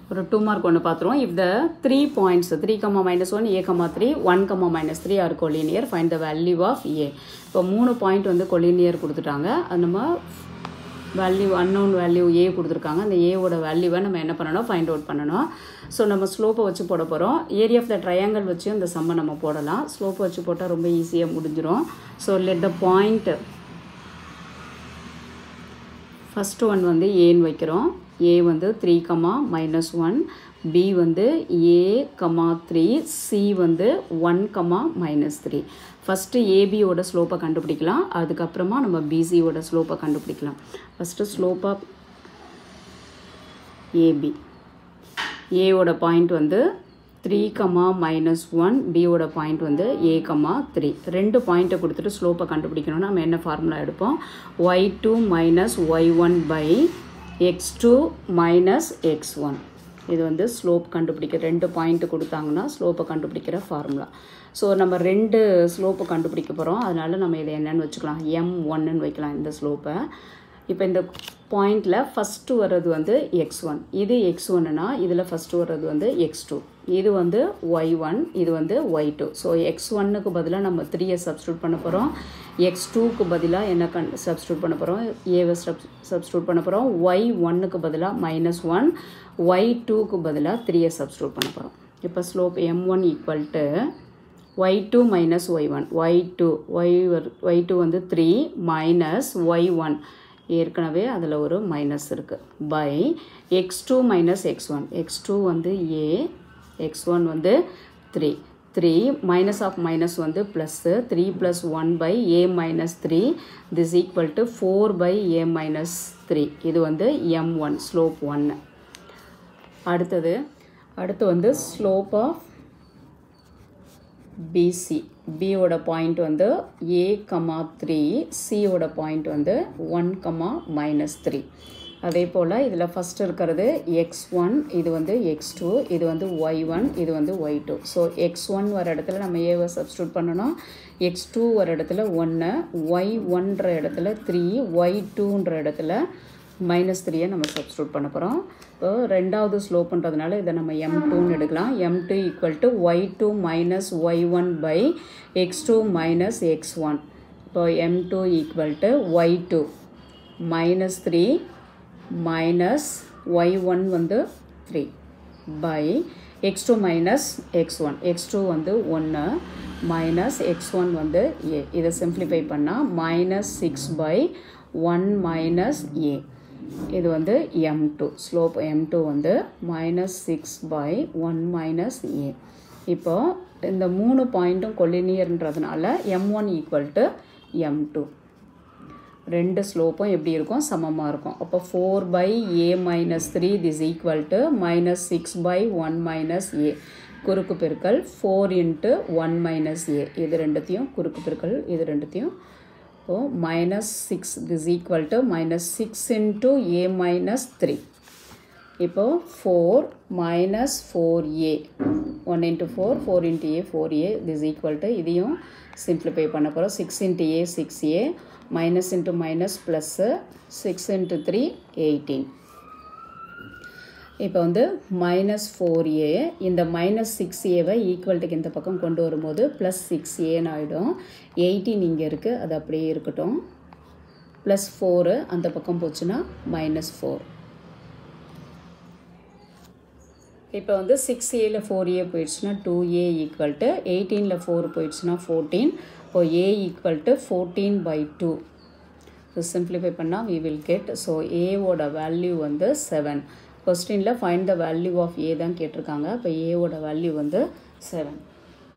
ஒரு two mark ஒன்று பார்த்துருவோம் if the three points three comma minus one A comma three one comma minus three are collinear find the value of A இப்போ மூணு point வந்து collinear கொடுத்துட்டாங்க அது நம்ம வேல்யூ அன்னோன் வேல்யூ ஏ கொடுத்துருக்காங்க அந்த ஏவோட வேல்யூவை நம்ம என்ன பண்ணணும் ஃபைண்ட் அவுட் பண்ணணும் ஸோ நம்ம ஸ்லோப்பை வச்சு போட போகிறோம் ஏரியா ஆஃப் த ட்ரையாங்கிள் வச்சு இந்த சம்மை நம்ம போடலாம் ஸ்லோப்பை வச்சு போட்டால் ரொம்ப ஈஸியாக முடிஞ்சிடும் so let the point first one வந்து ஏன்னு வைக்கிறோம் ஏ வந்து three comma minus one B வந்து ஏ கமா த்ரீ சி வந்து one comma minus three first ஏபியோட ஸ்லோப்பை கண்டுபிடிக்கலாம் அதுக்கப்புறமா நம்ம பிசியோட ஸ்லோப்பை கண்டுபிடிக்கலாம் ஃபஸ்ட்டு ஸ்லோப் ஆஃப் ஏபி ஏவோட பாயிண்ட் வந்து த்ரீ கமா மைனஸ் ஒன் பியோட பாயிண்ட் வந்து ஏ கமா த்ரீ ரெண்டு பாயிண்ட்டை கொடுத்துட்டு ஸ்லோப்பை கண்டுபிடிக்கணும்னா நம்ம என்ன ஃபார்முலா எடுப்போம் y two minus y one by x two minus x one இது வந்து ஸ்லோப் கண்டுபிடிக்க ரெண்டு பாயிண்ட்டு கொடுத்தாங்கன்னா ஸ்லோப்பை கண்டுபிடிக்கிற ஃபார்முலா ஸோ நம்ம ரெண்டு ஸ்லோப்பை கண்டுபிடிக்க போகிறோம் அதனால் நம்ம இதை என்னென்னு வச்சுக்கலாம் எம் ஒன்னுன்னு வைக்கலாம் இந்த ஸ்லோப்பை இப்போ இந்த பாயிண்டில் ஃபஸ்ட்டு வர்றது வந்து எக்ஸ் ஒன் இது எக்ஸ் ஒன்னுனா இதில் ஃபஸ்ட்டு வர்றது வந்து எக்ஸ் டூ இது வந்து ஒய் ஒன் இது வந்து ஒய் டூ ஸோ எக்ஸ் ஒன்னுக்கு பதிலாக நம்ம த்ரீயை சப்ஸ்டியூட் பண்ண போகிறோம் எக்ஸ் டூக்கு பதிலாக என்ன கண் சப்ஸ்டியூட் பண்ண போகிறோம் ஏவை சப் சப்ஸ்டியூட் பண்ண போகிறோம் ஒய் ஒன்னுக்கு பதிலாக மைனஸ் ஒன் ஒய் டூக்கு பதிலாக த்ரீயை சப்ஸ்டியூட் பண்ண போகிறோம் இப்போ slope m one equal to y two minus y one y two y y two வந்து த்ரீ மைனஸ் ஒய் ஒன் ஏற்கனவே அதில் ஒரு மைனஸ் இருக்குது by x two minus x one x two வந்து ஏ எக்ஸ் ஒன் வந்து three three minus of minus வந்து plus three plus one by A minus three this equal to four by A minus three இது வந்து m one slope ஒன்று அடுத்தது அடுத்து வந்து slope of BC பியோட பாயிண்ட் வந்து ஏ கமா த்ரீ சியோட பாயிண்ட் வந்து ஒன் கமா மைனஸ் த்ரீ அதே போல் இதில் ஃபஸ்ட் இருக்கிறது எக்ஸ் ஒன் இது வந்து எக்ஸ் டூ இது வந்து ஒய் ஒன் இது வந்து y two so x one வர இடத்துல நம்ம ஏவை சப்ஸ்டியூட் பண்ணணும் எக்ஸ் டூ வர இடத்துல ஒன்று ஒய் ஒன்ற இடத்துல த்ரீ ஒய் டூன்ற இடத்துல மைனஸ் த்ரீயை நம்ம சப்ஸ்டியூட் பண்ண போகிறோம் இப்போ ரெண்டாவது ஸ்லோப்புன்றதுனால இதை நம்ம எம் டூன்னு எடுக்கலாம் m two equal to y two minus y one by x two minus x one இப்போ m two equal to y two minus three minus y one வந்து three by x two minus x one x two வந்து ஒன்று minus x one வந்து ஏ இதை simplify பண்ணால் minus six by one minus A இது வந்து m two slope m two வந்து minus six by one minus A இப்போ இந்த மூணு பாயிண்ட்டும் கொலினியர்ன்றதுனால m one equal to m two ரெண்டு ஸ்லோப்பும் எப்படி இருக்கும் சமமாக இருக்கும் அப்போ four by A minus three this equal to minus six by one minus A குறுக்கு பெருக்கல் four into one minus A இது ரெண்டுத்தையும் குறுக்கு பெருக்கல் இது ரெண்டுத்தையும் இப்போ minus six this equal to minus six into A minus three இப்போது four minus four A one into four four into A four A this equal to இதையும் simplify பண்ண போகிறோம் six into A six A minus into minus plus six into three eighteen இப்போ வந்து minus four ஏ இந்த minus six ஏவை ஈக்குவல்ட்டுக்கு இந்த பக்கம் கொண்டு வரும்போது ப்ளஸ் சிக்ஸ் ஏன்னு ஆகிடும் எயிட்டீன் இங்கே இருக்குது அது அப்படியே இருக்கட்டும் ப்ளஸ் ஃபோரு அந்த பக்கம் போச்சுன்னா மைனஸ் ஃபோர் இப்போ வந்து சிக்ஸ் ஏல ஃபோர் ஏ போயிடுச்சுன்னா டூ ஏ ஈக்குவல் டு எயிட்டீனில் ஃபோர் போயிடுச்சுன்னா ஃபோர்டீன் இப்போ A equal to fourteen by two so simplify பண்ணால் வி வில் கெட் ஸோ ஏவோட வேல்யூ வந்து செவன் கொஸ்டினில் find the value of A தான் கேட்டிருக்காங்க இப்போ ஏவோட வேல்யூ வந்து செவன்